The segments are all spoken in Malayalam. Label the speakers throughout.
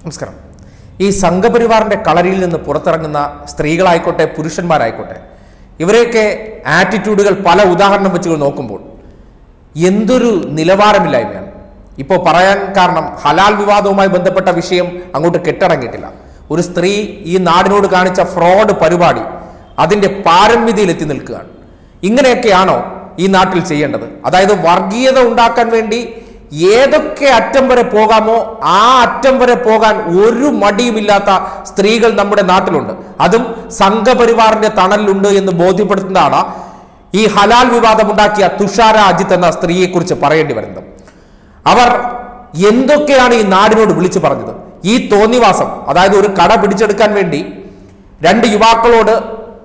Speaker 1: നമസ്കാരം ഈ സംഘപരിവാറിന്റെ കളരിയിൽ നിന്ന് പുറത്തിറങ്ങുന്ന സ്ത്രീകളായിക്കോട്ടെ പുരുഷന്മാരായിക്കോട്ടെ ഇവരെയൊക്കെ ആറ്റിറ്റ്യൂഡുകൾ പല ഉദാഹരണം വെച്ച് നോക്കുമ്പോൾ എന്തൊരു നിലവാരമില്ലായ്മയാണ് ഇപ്പോൾ പറയാൻ കാരണം ഹലാൽ വിവാദവുമായി ബന്ധപ്പെട്ട വിഷയം അങ്ങോട്ട് കെട്ടടങ്ങിയിട്ടില്ല ഒരു സ്ത്രീ ഈ നാടിനോട് കാണിച്ച ഫ്രോഡ് പരിപാടി അതിന്റെ പാരമ്യതയിൽ എത്തി നിൽക്കുകയാണ് ഇങ്ങനെയൊക്കെയാണോ ഈ നാട്ടിൽ ചെയ്യേണ്ടത് അതായത് വർഗീയത ഉണ്ടാക്കാൻ വേണ്ടി ഏതൊക്കെ അറ്റം വരെ പോകാമോ ആ അറ്റം വരെ പോകാൻ ഒരു മടിയുമില്ലാത്ത സ്ത്രീകൾ നമ്മുടെ നാട്ടിലുണ്ട് അതും സംഘപരിവാറിന്റെ തണലിലുണ്ട് എന്ന് ബോധ്യപ്പെടുത്തുന്നതാണ് ഈ ഹലാൽ വിവാദമുണ്ടാക്കിയ തുഷാര അജിത്ത് എന്ന സ്ത്രീയെക്കുറിച്ച് പറയേണ്ടി വരുന്നത് അവർ എന്തൊക്കെയാണ് ഈ നാടിനോട് വിളിച്ചു പറഞ്ഞത് ഈ തോന്നിവാസം അതായത് ഒരു കട പിടിച്ചെടുക്കാൻ വേണ്ടി രണ്ട് യുവാക്കളോട്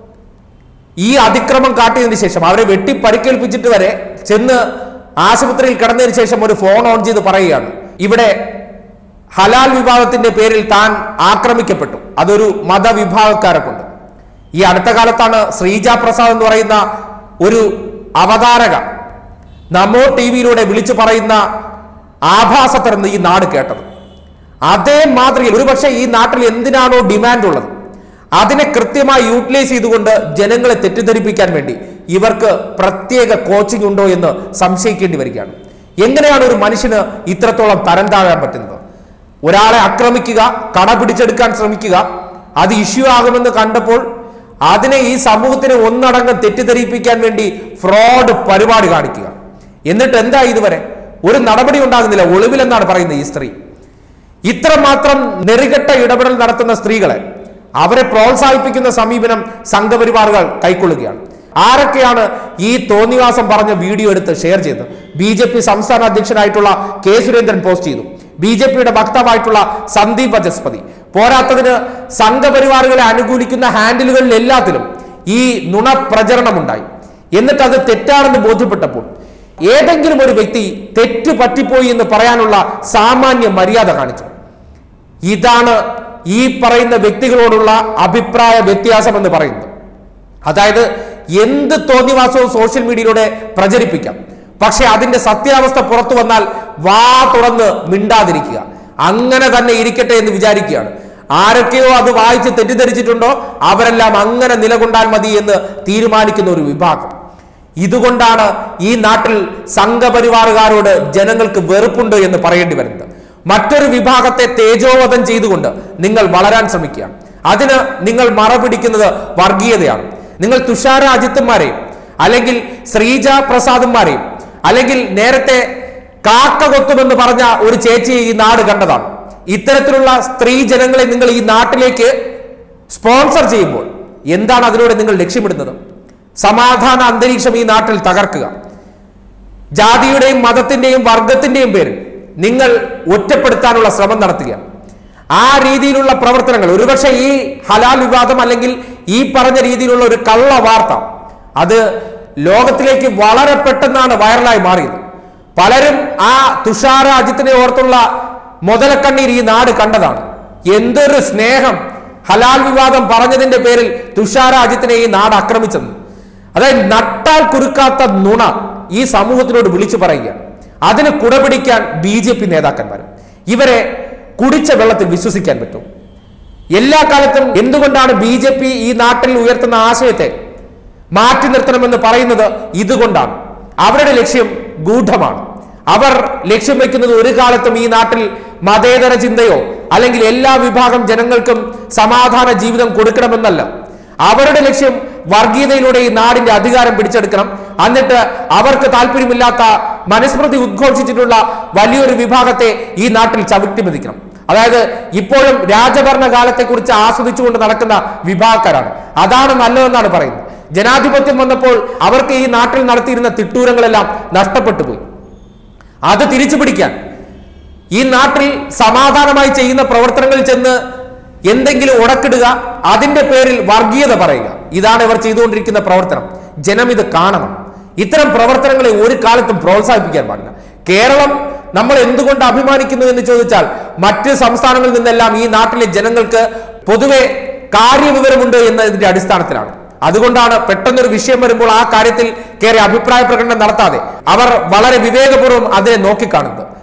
Speaker 1: ഈ അതിക്രമം കാട്ടിയതിനു ശേഷം അവരെ വെട്ടി പരിക്കേൽപ്പിച്ചിട്ട് വരെ ചെന്ന് ആശുപത്രിയിൽ കിടന്നതിന് ശേഷം ഒരു ഫോൺ ഓൺ ചെയ്ത് പറയുകയാണ് ഇവിടെ ഹലാൽ വിവാദത്തിന്റെ പേരിൽ താൻ ആക്രമിക്കപ്പെട്ടു അതൊരു മതവിഭാഗക്കാരെ കൊണ്ട് ഈ അടുത്ത കാലത്താണ് ശ്രീജ പ്രസാദ് എന്ന് പറയുന്ന ഒരു അവതാരക നമോ ടി വിയിലൂടെ വിളിച്ചു പറയുന്ന ആഭാസത്തരെന്ന് ഈ നാട് കേട്ടത് അതേ മാതൃകയിൽ ഒരുപക്ഷെ ഈ നാട്ടിൽ എന്തിനാണോ ഡിമാൻഡ് ഉള്ളത് അതിനെ കൃത്യമായി യൂട്ടിലൈസ് ചെയ്തുകൊണ്ട് ജനങ്ങളെ തെറ്റിദ്ധരിപ്പിക്കാൻ വേണ്ടി ഇവർക്ക് പ്രത്യേക കോച്ചിങ് ഉണ്ടോ എന്ന് സംശയിക്കേണ്ടി വരികയാണ് എങ്ങനെയാണ് ഒരു മനുഷ്യന് ഇത്രത്തോളം തരം താഴാൻ പറ്റുന്നത് ഒരാളെ ആക്രമിക്കുക കട പിടിച്ചെടുക്കാൻ ശ്രമിക്കുക അത് ഇഷ്യൂ ആകുമെന്ന് കണ്ടപ്പോൾ അതിനെ ഈ സമൂഹത്തിനെ ഒന്നടങ്കം തെറ്റിദ്ധരിപ്പിക്കാൻ വേണ്ടി ഫ്രോഡ് പരിപാടി കാണിക്കുക എന്നിട്ട് എന്താ ഇതുവരെ ഒരു നടപടി ഉണ്ടാകുന്നില്ല ഒളിവിലെന്നാണ് പറയുന്നത് ഈ സ്ത്രീ ഇത്രമാത്രം നെറികെട്ട ഇടപെടൽ നടത്തുന്ന സ്ത്രീകളെ അവരെ പ്രോത്സാഹിപ്പിക്കുന്ന സമീപനം സംഘപരിവാറുകൾ കൈക്കൊള്ളുകയാണ് ആരൊക്കെയാണ് ഈ തോന്നിവാസം പറഞ്ഞ വീഡിയോ എടുത്ത് ഷെയർ ചെയ്തത് ബി ജെ പി സംസ്ഥാന അധ്യക്ഷനായിട്ടുള്ള കെ സുരേന്ദ്രൻ പോസ്റ്റ് ചെയ്തു ബി ജെ പിയുടെ വക്താവായിട്ടുള്ള സന്ദീപ് വചസ്പതി പോരാത്തതിന് സംഘപരിവാറുകളെ അനുകൂലിക്കുന്ന ഹാൻഡിലുകളിൽ എല്ലാത്തിലും ഈ നുണ പ്രചരണമുണ്ടായി എന്നിട്ട് അത് തെറ്റാണെന്ന് ബോധ്യപ്പെട്ടപ്പോൾ ഏതെങ്കിലും ഒരു വ്യക്തി തെറ്റ് പറ്റിപ്പോയി എന്ന് പറയാനുള്ള സാമാന്യ മര്യാദ കാണിച്ചു ഇതാണ് ഈ പറയുന്ന വ്യക്തികളോടുള്ള അഭിപ്രായ വ്യത്യാസം എന്ന് പറയുന്നത് അതായത് എന്ത് തോന്നിവാസവും സോഷ്യൽ മീഡിയയിലൂടെ പ്രചരിപ്പിക്കാം പക്ഷെ അതിന്റെ സത്യാവസ്ഥ പുറത്തു വന്നാൽ വാ തുറന്ന് മിണ്ടാതിരിക്കുക അങ്ങനെ തന്നെ ഇരിക്കട്ടെ എന്ന് വിചാരിക്കുകയാണ് ആരൊക്കെയോ അത് വായിച്ച് തെറ്റിദ്ധരിച്ചിട്ടുണ്ടോ അവരെല്ലാം അങ്ങനെ നിലകൊണ്ടാൽ മതി എന്ന് തീരുമാനിക്കുന്ന ഒരു വിഭാഗം ഇതുകൊണ്ടാണ് ഈ നാട്ടിൽ സംഘപരിവാറുകാരോട് ജനങ്ങൾക്ക് വെറുപ്പുണ്ട് എന്ന് പറയേണ്ടി വരുന്നത് മറ്റൊരു വിഭാഗത്തെ തേജോവധം ചെയ്തുകൊണ്ട് നിങ്ങൾ വളരാൻ ശ്രമിക്കുകയാണ് അതിന് നിങ്ങൾ മറപിടിക്കുന്നത് വർഗീയതയാണ് നിങ്ങൾ തുഷാര അജിത്തുമാരെയും അല്ലെങ്കിൽ ശ്രീജ പ്രസാദന്മാരെയും അല്ലെങ്കിൽ നേരത്തെ കാക്ക കൊത്തുമെന്ന് പറഞ്ഞ ഒരു ചേച്ചിയെ ഈ നാട് കണ്ടതാണ് ഇത്തരത്തിലുള്ള സ്ത്രീ ജനങ്ങളെ നിങ്ങൾ ഈ നാട്ടിലേക്ക് സ്പോൺസർ ചെയ്യുമ്പോൾ എന്താണ് അതിലൂടെ നിങ്ങൾ ലക്ഷ്യമിടുന്നത് സമാധാന അന്തരീക്ഷം ഈ നാട്ടിൽ തകർക്കുക ജാതിയുടെയും മതത്തിന്റെയും വർഗത്തിന്റെയും പേരിൽ നിങ്ങൾ ഒറ്റപ്പെടുത്താനുള്ള ശ്രമം നടത്തുകയാണ് ആ രീതിയിലുള്ള പ്രവർത്തനങ്ങൾ ഒരുപക്ഷെ ഈ ഹലാൽ വിവാദം അല്ലെങ്കിൽ ഈ പറഞ്ഞ രീതിയിലുള്ള ഒരു കള്ള വാർത്ത അത് ലോകത്തിലേക്ക് വളരെ പെട്ടെന്നാണ് വൈറലായി മാറിയത് പലരും ആ തുഷാര അജിത്തിനെ ഓർത്തുള്ള മുതലക്കണ്ണീർ ഈ നാട് കണ്ടതാണ് എന്തൊരു സ്നേഹം ഹലാൽ വിവാദം പറഞ്ഞതിന്റെ പേരിൽ തുഷാര അജിത്തിനെ ഈ നാട് ആക്രമിച്ചെന്ന് അതായത് നട്ടാൽ കുറുക്കാത്ത നുണ ഈ സമൂഹത്തിനോട് വിളിച്ചു പറയുകയാണ് അതിന് കുടപിടിക്കാൻ ബി ജെ പി നേതാക്കന്മാരും ഇവരെ കുടിച്ച വെള്ളത്തിൽ വിശ്വസിക്കാൻ പറ്റും എല്ലാ കാലത്തും എന്തുകൊണ്ടാണ് ബി ജെ പി ഈ നാട്ടിൽ ഉയർത്തുന്ന ആശയത്തെ മാറ്റി നിർത്തണമെന്ന് പറയുന്നത് ഇതുകൊണ്ടാണ് അവരുടെ ലക്ഷ്യം ഗൂഢമാണ് അവർ ലക്ഷ്യം വെക്കുന്നത് ഒരു കാലത്തും ഈ നാട്ടിൽ മതേതര ചിന്തയോ അല്ലെങ്കിൽ എല്ലാ വിഭാഗം ജനങ്ങൾക്കും സമാധാന ജീവിതം കൊടുക്കണമെന്നല്ല അവരുടെ ലക്ഷ്യം വർഗീയതയിലൂടെ ഈ നാടിന്റെ അധികാരം പിടിച്ചെടുക്കണം എന്നിട്ട് അവർക്ക് താല്പര്യമില്ലാത്ത മനുസ്മൃതി ഉദ്ഘോഷിച്ചിട്ടുള്ള വലിയൊരു വിഭാഗത്തെ ഈ നാട്ടിൽ ചവിട്ടി മെതിക്കണം അതായത് ഇപ്പോഴും രാജഭരണ കാലത്തെക്കുറിച്ച് ആസ്വദിച്ചുകൊണ്ട് നടക്കുന്ന വിഭാഗക്കാരാണ് അതാണ് നല്ലതെന്നാണ് പറയുന്നത് ജനാധിപത്യം വന്നപ്പോൾ അവർക്ക് ഈ നാട്ടിൽ നടത്തിയിരുന്ന തിട്ടൂരങ്ങളെല്ലാം നഷ്ടപ്പെട്ടു പോയി അത് തിരിച്ചു പിടിക്കാൻ ഈ നാട്ടിൽ സമാധാനമായി ചെയ്യുന്ന പ്രവർത്തനങ്ങളിൽ ചെന്ന് എന്തെങ്കിലും ഉടക്കിടുക അതിന്റെ പേരിൽ വർഗീയത പറയുക ഇതാണ് ഇവർ ചെയ്തുകൊണ്ടിരിക്കുന്ന പ്രവർത്തനം ജനം ഇത് കാണണം ഇത്തരം പ്രവർത്തനങ്ങളെ ഒരു കാലത്തും പ്രോത്സാഹിപ്പിക്കാൻ പാടില്ല കേരളം നമ്മൾ എന്തുകൊണ്ട് അഭിമാനിക്കുന്നു എന്ന് ചോദിച്ചാൽ മറ്റ് സംസ്ഥാനങ്ങളിൽ നിന്നെല്ലാം ഈ നാട്ടിലെ ജനങ്ങൾക്ക് പൊതുവെ കാര്യവിവരമുണ്ട് എന്നതിന്റെ അടിസ്ഥാനത്തിലാണ് അതുകൊണ്ടാണ് പെട്ടെന്നൊരു വിഷയം വരുമ്പോൾ ആ കാര്യത്തിൽ കയറി അഭിപ്രായ പ്രകടനം നടത്താതെ അവർ വളരെ വിവേകപൂർവ്വം അതിനെ നോക്കിക്കാണുന്നത്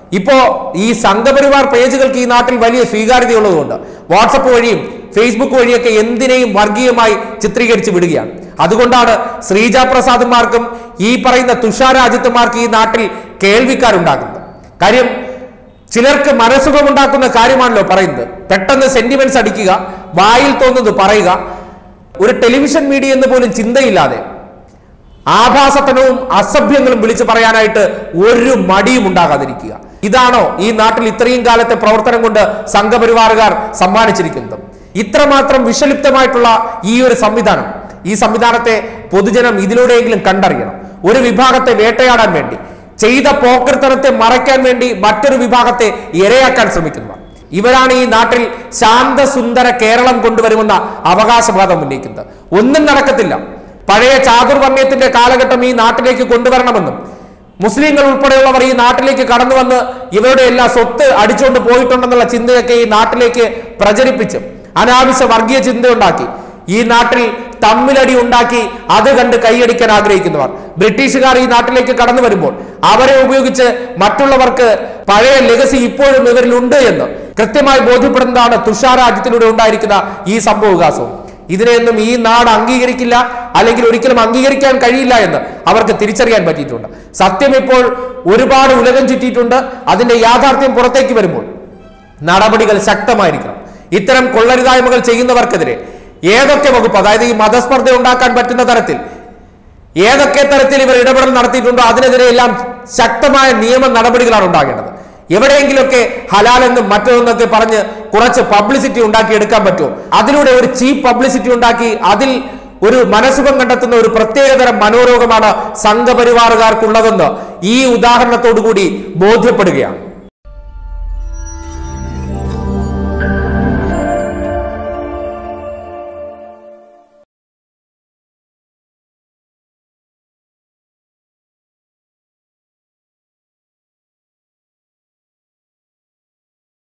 Speaker 1: ഇപ്പോ ഈ സംഘപരിവാർ പേജുകൾക്ക് ഈ നാട്ടിൽ വലിയ സ്വീകാര്യതയുള്ളതുകൊണ്ട് വാട്സപ്പ് വഴിയും ഫേസ്ബുക്ക് വഴിയൊക്കെ എന്തിനേയും വർഗീയമായി ചിത്രീകരിച്ച് വിടുകയാണ് അതുകൊണ്ടാണ് ശ്രീജ പ്രസാദുമാർക്കും ഈ പറയുന്ന തുഷാരാജിത്തുമാർക്ക് ഈ നാട്ടിൽ കേൾവിക്കാരുണ്ടാക്കുന്നത് കാര്യം ചിലർക്ക് മനസുഖമുണ്ടാക്കുന്ന കാര്യമാണല്ലോ പറയുന്നത് പെട്ടെന്ന് സെന്റിമെന്റ്സ് അടിക്കുക വായിൽ തോന്നുന്നത് പറയുക ഒരു ടെലിവിഷൻ മീഡിയ എന്ന് പോലും ചിന്തയില്ലാതെ ആഭാസത്തനവും അസഭ്യങ്ങളും വിളിച്ചു പറയാനായിട്ട് ഒരു മടിയും ഉണ്ടാകാതിരിക്കുക ഇതാണോ ഈ നാട്ടിൽ ഇത്രയും കാലത്തെ പ്രവർത്തനം കൊണ്ട് സംഘപരിവാറുകാർ സമ്മാനിച്ചിരിക്കുന്നത് ഇത്രമാത്രം വിഷലിപ്തമായിട്ടുള്ള ഈ ഒരു സംവിധാനം ഈ സംവിധാനത്തെ പൊതുജനം ഇതിലൂടെയെങ്കിലും കണ്ടറിയണം ഒരു വിഭാഗത്തെ വേട്ടയാടാൻ വേണ്ടി ചെയ്ത പോക്കൃത്തനത്തെ മറയ്ക്കാൻ വേണ്ടി മറ്റൊരു വിഭാഗത്തെ ഇരയാക്കാൻ ശ്രമിക്കുന്നവർ ഇവരാണ് ഈ നാട്ടിൽ ശാന്തസുന്ദര കേരളം കൊണ്ടുവരുമെന്ന അവകാശവാദം ഉന്നയിക്കുന്നത് ഒന്നും നടക്കത്തില്ല പഴയ ചാതുർവർണ്ണയത്തിന്റെ കാലഘട്ടം ഈ നാട്ടിലേക്ക് കൊണ്ടുവരണമെന്നും മുസ്ലിങ്ങൾ ഉൾപ്പെടെയുള്ളവർ ഈ നാട്ടിലേക്ക് കടന്നു വന്ന് ഇവരുടെ എല്ലാ സ്വത്ത് അടിച്ചുകൊണ്ട് പോയിട്ടുണ്ടെന്നുള്ള ചിന്തയൊക്കെ ഈ നാട്ടിലേക്ക് പ്രചരിപ്പിച്ച് അനാവശ്യ വർഗീയ ചിന്തയുണ്ടാക്കി ഈ നാട്ടിൽ തമ്മിലടി ഉണ്ടാക്കി അത് കണ്ട് കൈയടിക്കാൻ ആഗ്രഹിക്കുന്നവർ ബ്രിട്ടീഷുകാർ ഈ നാട്ടിലേക്ക് കടന്നു വരുമ്പോൾ അവരെ ഉപയോഗിച്ച് മറ്റുള്ളവർക്ക് പഴയ ലെഗസി ഇപ്പോഴും ഇവരിൽ ഉണ്ട് എന്ന് കൃത്യമായി ബോധ്യപ്പെടുന്നതാണ് തുഷാരാജ്യത്തിലൂടെ ഉണ്ടായിരിക്കുന്ന ഈ സംഭവവികാസവും ഇതിനെയൊന്നും ഈ നാട് അംഗീകരിക്കില്ല അല്ലെങ്കിൽ ഒരിക്കലും അംഗീകരിക്കാൻ കഴിയില്ല എന്ന് അവർക്ക് തിരിച്ചറിയാൻ പറ്റിയിട്ടുണ്ട് സത്യം ഇപ്പോൾ ഒരുപാട് ഉലകം ചുറ്റിയിട്ടുണ്ട് അതിന്റെ യാഥാർത്ഥ്യം പുറത്തേക്ക് വരുമ്പോൾ നടപടികൾ ശക്തമായിരിക്കണം ഇത്തരം കൊള്ളരുതായ്മകൾ ചെയ്യുന്നവർക്കെതിരെ ഏതൊക്കെ വകുപ്പ് അതായത് ഈ മതസ്പർദ്ധ ഉണ്ടാക്കാൻ പറ്റുന്ന തരത്തിൽ ഏതൊക്കെ തരത്തിൽ ഇവർ ഇടപെടൽ നടത്തിയിട്ടുണ്ടോ അതിനെതിരെ എല്ലാം ശക്തമായ നിയമ നടപടികളാണ് ഉണ്ടാകേണ്ടത് എവിടെയെങ്കിലുമൊക്കെ ഹലാൽ എന്നും മറ്റൊന്നൊക്കെ പറഞ്ഞ് കുറച്ച് പബ്ലിസിറ്റി ഉണ്ടാക്കി എടുക്കാൻ പറ്റുമോ അതിലൂടെ ഒരു ചീപ്പ് പബ്ലിസിറ്റി ഉണ്ടാക്കി അതിൽ ഒരു മനസുഖം കണ്ടെത്തുന്ന ഒരു പ്രത്യേകതരം മനോരോഗമാണ് സംഘപരിവാറുകാർക്കുള്ളതെന്ന് ഈ ഉദാഹരണത്തോടു കൂടി ബോധ്യപ്പെടുകയാണ്